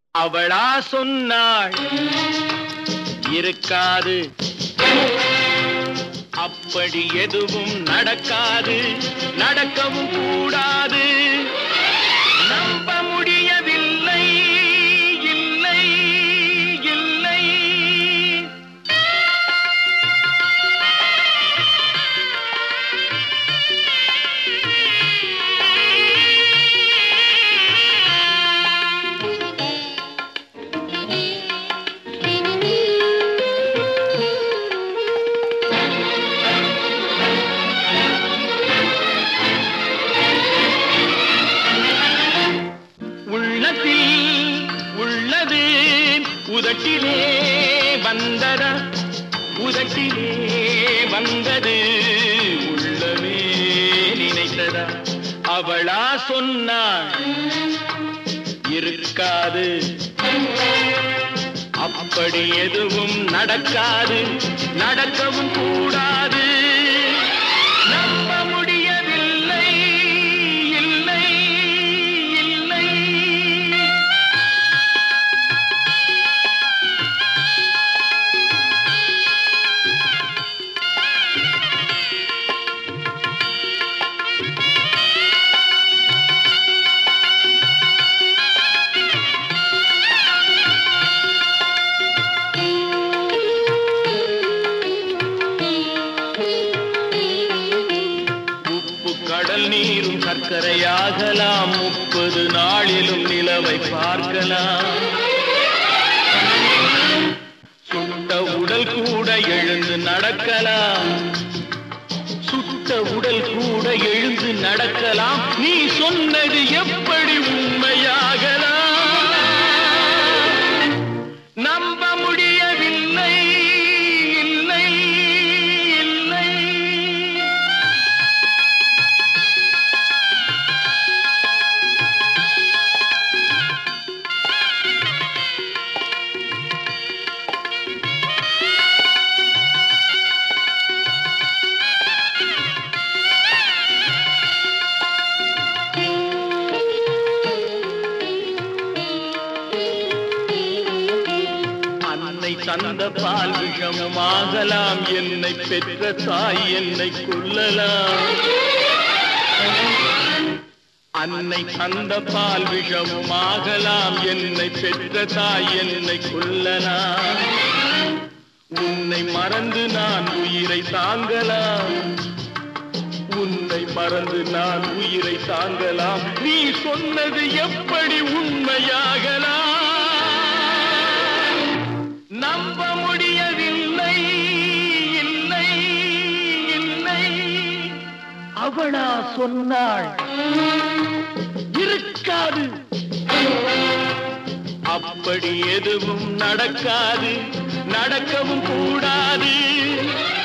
அவளா சொன்னாள் இருக்காது அப்படி எதுவும் நடக்காது நடக்கவும் கூடாது நம்ப முடியவில்லை இல்லை இல்லை உள்ளத்தில் உள்ளது உதட்டிலே வந்ததா உதட்டிலே வந்தது உள்ளமே நினைத்ததா அவளா சொன்னாள் இருக்காது அப்படி எதுவும் நடக்காது நடக்கவும் கூடாது நம்ப முடியவில்லை இல்லை இல்லை உப்பு கடல் நீரும் சர்க்கரையாகலாம் முப்பது நாளிலும் நிலவை பார்க்கலாம் சுட்ட உடல் கூட எழுந்து நடக்கலாம் சுட்ட உடல் கூட எழுந்து நடக்கலாம் நீ சொன்னது எப்படி உண்மையாகலாம் நம்ப முடியவில்லை இல்லை இல்லை அன்னை தந்த பால் விஷமாகலாம் என்னை பெற்ற தாய் என்னை கொல்லலாம் அன்னை தந்த பால் விஷமுமாகலாம் என்னை பெற்ற தாய் என்னை கொல்லலாம் உன்னை மறந்து நான் உயிரை தாங்கலாம் உன்னை மறந்து நான் உயிரை தாங்கலாம் நீ சொன்னது எப்படி உண்மையாகலாம் நம்ப முடியவில்லை இல்லை இல்லை அவளா சொன்னாள் இருக்காது அப்படி எதுவும் நடக்காது நடக்கவும் கூடாது